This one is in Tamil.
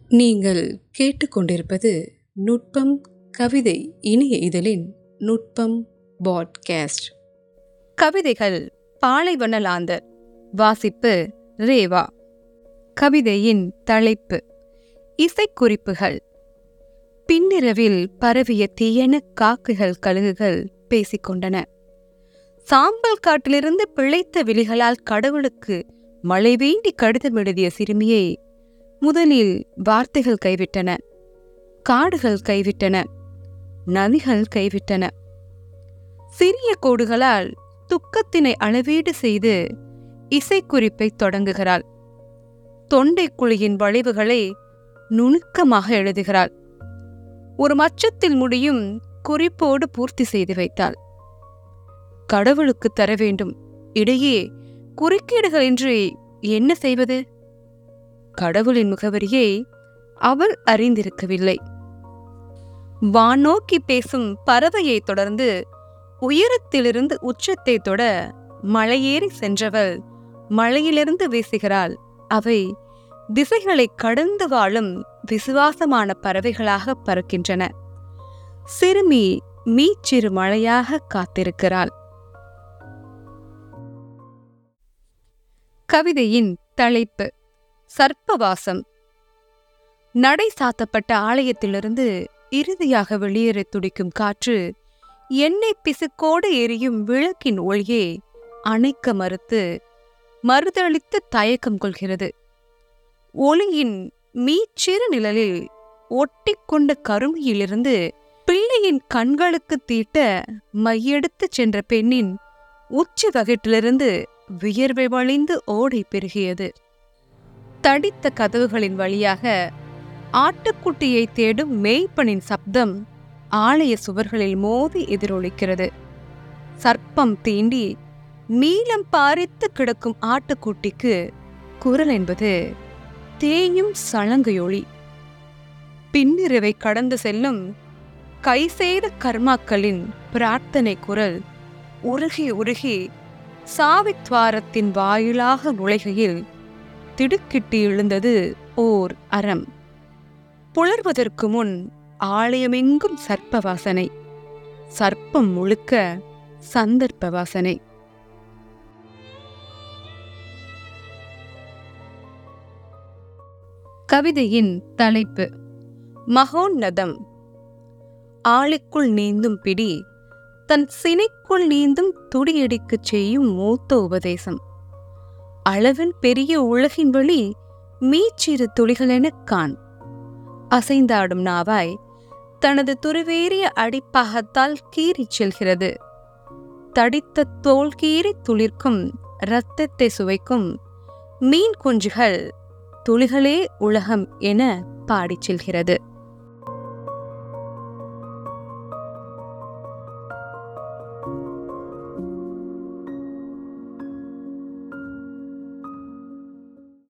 நீங்கள் கேட்டுக்கொண்டிருப்பது நுட்பம் கவிதை இணைய இதழின் நுட்பம் பாட்காஸ்ட் கவிதைகள் பாலைவனலாந்தர் வாசிப்பு ரேவா கவிதையின் தலைப்பு இசைக்குறிப்புகள் பின்னிரவில் பரவிய தீயன காக்குகள் கழுகுகள் பேசிக்கொண்டன சாம்பல் காட்டிலிருந்து பிழைத்த விழிகளால் கடவுளுக்கு மழை வேண்டி கடிதம் எழுதிய சிறுமியை முதலில் வார்த்தைகள் கைவிட்டன காடுகள் கைவிட்டன நதிகள் கைவிட்டன சிறிய கோடுகளால் துக்கத்தினை அளவீடு செய்து இசைக்குறிப்பை தொடங்குகிறாள் தொண்டைக்குழியின் வளைவுகளை நுணுக்கமாக எழுதுகிறாள் ஒரு மச்சத்தில் முடியும் குறிப்போடு பூர்த்தி செய்து வைத்தாள் கடவுளுக்கு தர வேண்டும் இடையே குறுக்கீடுகளின்றி என்ன செய்வது கடவுளின் முகவரியை அவள் அறிந்திருக்கவில்லை வானோக்கி பேசும் பறவையை தொடர்ந்து உயரத்திலிருந்து உச்சத்தை தொட மலையேறி சென்றவள் மலையிலிருந்து வீசுகிறாள் அவை திசைகளை கடந்து வாழும் விசுவாசமான பறவைகளாக பறக்கின்றன சிறுமி மீச்சிறு மழையாக காத்திருக்கிறாள் கவிதையின் தலைப்பு சர்ப்பவாசம் நடை சாத்தப்பட்ட ஆலயத்திலிருந்து இறுதியாக வெளியேற துடிக்கும் காற்று எண்ணெய் பிசுக்கோடு எரியும் விளக்கின் ஒளியை அணைக்க மறுத்து மறுதளித்து தயக்கம் கொள்கிறது ஒளியின் மீச்சிறு நிழலில் ஒட்டிக்கொண்ட கருமையிலிருந்து பிள்ளையின் கண்களுக்கு தீட்ட மையெடுத்துச் சென்ற பெண்ணின் உச்சி வகிட்டிலிருந்து வியர்வை வழிந்து ஓடை பெருகியது தடித்த கதவுகளின் வழியாக ஆட்டுக்குட்டியை தேடும் மேய்ப்பனின் சப்தம் ஆலய சுவர்களில் மோதி எதிரொலிக்கிறது சர்ப்பம் தீண்டி நீளம் பாரித்து கிடக்கும் ஆட்டுக்குட்டிக்கு குரல் என்பது தேயும் சலங்கையொளி பின்னிரவை கடந்து செல்லும் கை செய்த கர்மாக்களின் பிரார்த்தனை குரல் உருகி உருகி சாவித்வாரத்தின் வாயிலாக நுழைகையில் திடுக்கிட்டு எழுந்தது ஓர் அறம் புலர்வதற்கு முன் ஆலயமெங்கும் சர்ப்ப வாசனை சர்ப்பம் முழுக்க சந்தர்ப்ப வாசனை கவிதையின் தலைப்பு மகோன்னதம் ஆளுக்குள் நீந்தும் பிடி தன் சினைக்குள் நீந்தும் துடியடிக்கச் செய்யும் மூத்த உபதேசம் அளவில் பெரிய உலகின் வழி மீச்சிறு துளிகளெனக் காண் அசைந்தாடும் நாவாய் தனது துருவேறிய அடிப்பாகத்தால் கீறிச் செல்கிறது தடித்த தோல் கீறி துளிர்க்கும் இரத்தத்தை சுவைக்கும் மீன் குஞ்சுகள் துளிகளே உலகம் என பாடிச் செல்கிறது